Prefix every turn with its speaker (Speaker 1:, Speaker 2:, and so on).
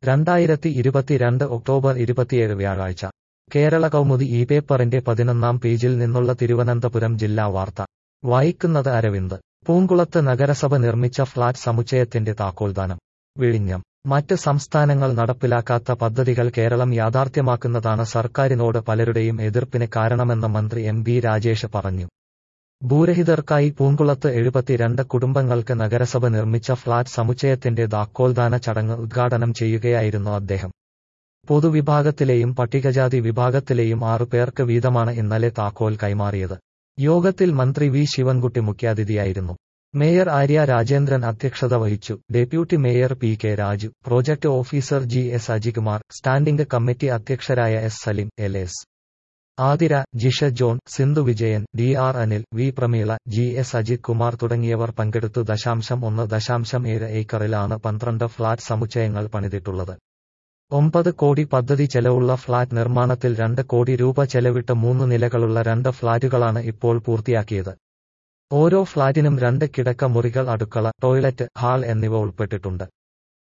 Speaker 1: രണ്ടായിരത്തി ഇരുപത്തിരണ്ട് ഒക്ടോബർ ഇരുപത്തിയേഴ് വ്യാഴാഴ്ച കേരള കൗമുദി ഈ പേപ്പറിന്റെ പതിനൊന്നാം പേജിൽ നിന്നുള്ള തിരുവനന്തപുരം ജില്ലാ വാർത്ത വായിക്കുന്നത് അരവിന്ദ് പൂങ്കുളത്ത് നഗരസഭ നിർമ്മിച്ച ഫ്ളാറ്റ് സമുച്ചയത്തിന്റെ താക്കോൽദാനം വിഴിഞ്ഞം മറ്റ് സംസ്ഥാനങ്ങൾ നടപ്പിലാക്കാത്ത പദ്ധതികൾ കേരളം യാഥാർത്ഥ്യമാക്കുന്നതാണ് സർക്കാരിനോട് പലരുടെയും എതിർപ്പിന് കാരണമെന്ന് മന്ത്രി എം ബി രാജേഷ് പറഞ്ഞു ഭൂരഹിതർക്കായി പൂങ്കുളത്ത് എഴുപത്തിരണ്ട് കുടുംബങ്ങൾക്ക് നഗരസഭ നിർമ്മിച്ച ഫ്ളാറ്റ് സമുച്ചയത്തിന്റെ താക്കോൽദാന ചടങ്ങ് ഉദ്ഘാടനം ചെയ്യുകയായിരുന്നു അദ്ദേഹം പൊതുവിഭാഗത്തിലെയും പട്ടികജാതി വിഭാഗത്തിലെയും ആറു പേർക്ക് വീതമാണ് ഇന്നലെ താക്കോൽ കൈമാറിയത് യോഗത്തിൽ മന്ത്രി വി ശിവൻകുട്ടി മുഖ്യാതിഥിയായിരുന്നു മേയർ ആര്യ രാജേന്ദ്രൻ അധ്യക്ഷത വഹിച്ചു deputy mayor P K Raju project officer G S Ajikumar standing committee അധ്യക്ഷരായ S Salim L S Athira Jisha John Sindhu Vijayan D R Anil V Pramila G S Ajith Kumar തുടങ്ങിയവർ പങ്കെടുത്തു ദശാംശം ഒന്ന് ദശാംശം ഏഴ് ഏക്കറിലാണ് പന്ത്രണ്ട് ഫ്ളാറ്റ് സമുച്ചയങ്ങൾ പണിതിട്ടുള്ളത് ഒമ്പത് കോടി പദ്ധതി ചെലവുള്ള ഫ്ളാറ്റ് നിർമ്മാണത്തിൽ രണ്ട് കോടി രൂപ ചെലവിട്ട് മൂന്ന് നിലകളുള്ള രണ്ട് ഫ്ളാറ്റുകളാണ് ഇപ്പോൾ പൂർത്തിയാക്കിയത് ഓരോ ഫ്ളാറ്റിനും രണ്ട് കിടക്ക മുറികൾ അടുക്കള ടോയ്ലറ്റ് ഹാൾ എന്നിവ ഉൾപ്പെട്ടിട്ടുണ്ട്